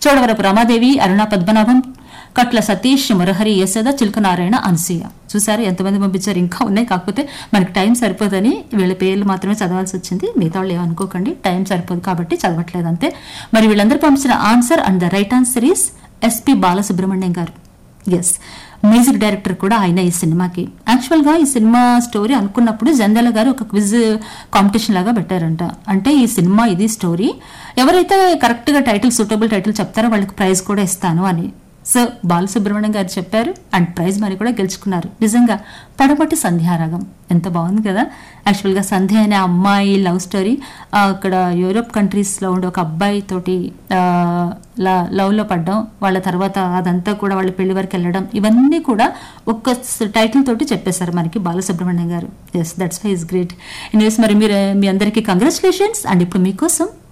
చోడవరపు రమాదేవి అరుణ పద్మనాభం కట్ల సతీష్ మురహరి యశోద చిల్కనారాయణ అనసూయ చూసారు ఎంతమంది పంపించారు ఇంకా ఉన్నాయి కాకపోతే మనకి టైం సరిపోదని వీళ్ళ పేర్లు మాత్రమే చదవాల్సి వచ్చింది మిగతా వాళ్ళు ఏమనుకోకండి టైం సరిపోదు కాబట్టి చదవట్లేదు అంతే మరి వీళ్ళందరూ పంపించిన answer and the right answer is SP Balasubrahmanyam garu yes music director కూడా ఆయన ఈ సినిమాకి యాక్చువల్ గా ఈ సినిమా స్టోరీ అనుకున్నప్పుడు జంధ్యాల గారు ఒక క్విజ్ కాంపిటీషన్ లాగా పెట్టారంట అంటే ఈ సినిమా ఇది స్టోరీ ఎవరైతే కరెక్ట్ గా టైటిల్ సూటబుల్ టైటిల్ చెప్తారో వాళ్ళకి ప్రైజ్ కూడా ఇస్తాను అని సో బాలసుబ్రహ్మణ్యం గారు చెప్పారు అండ్ ప్రైజ్ మరి కూడా గెలుచుకున్నారు నిజంగా పడమటి సంధ్యారాగం ఎంత బాగుంది కదా యాక్చువల్గా సంధ్య అనే అమ్మాయి లవ్ స్టోరీ ఆ, అక్కడ యూరోప్ కంట్రీస్లో ఉండే ఒక అబ్బాయి తోటి ఆ, ల- లవ్లో పడ్డం వాళ్ళ తర్వాత అదంతా కూడా వాళ్ళ పెళ్లి వరకు వెళ్ళడం ఇవన్నీ కూడా ఒక్క స్- టైటిల్ తోటి చెప్పేశారు మనకి Balasubrahmanyam garu yes that's why is great ఇన్వేస్ మరి మీరు మీ అందరికీ కంగ్రాచులేషన్స్ అండ్ ఇప్పుడు మీకోసం